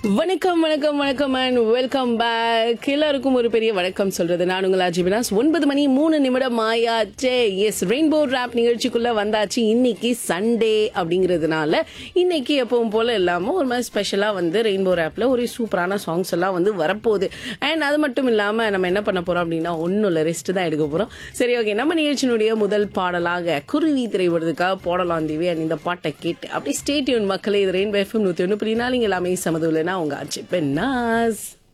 வணக்கம் வணக்கம் வணக்கம் அண்ட் வெல்கம் பேக் எல்லாருக்கும் ஒரு பெரிய வணக்கம் சொல்றது நான் உங்கள் அஜிபினாஸ் ஒன்பது மணி மூணு நிமிடம் ஆயாச்சே எஸ் ரெயின்போ ரேப் நிகழ்ச்சிக்குள்ள வந்தாச்சு இன்னைக்கு சண்டே அப்படிங்கிறதுனால இன்னைக்கு எப்பவும் போல இல்லாம ஒரு மாதிரி ஸ்பெஷலா வந்து ரெயின்போ ரேப்ல ஒரு சூப்பரான சாங்ஸ் எல்லாம் வந்து வரப்போகுது அண்ட் அது மட்டும் இல்லாம நம்ம என்ன பண்ண போறோம் அப்படின்னா ஒன்றும் இல்லை ரெஸ்ட் தான் எடுக்க போறோம் சரி ஓகே நம்ம நிகழ்ச்சியினுடைய முதல் பாடலாக குருவி திரைப்படத்துக்காக போடலாம் தேவி அண்ட் இந்த பாட்டை கேட்டு அப்படியே ஸ்டேட்யூன் மக்களே இது ரெயின்போ எஃப்எம் நூற்றி ஒன்று புள்ளி நாலு இங்க எல்லாமே சமதுலனா உங்க அஜிபன் நாஸ்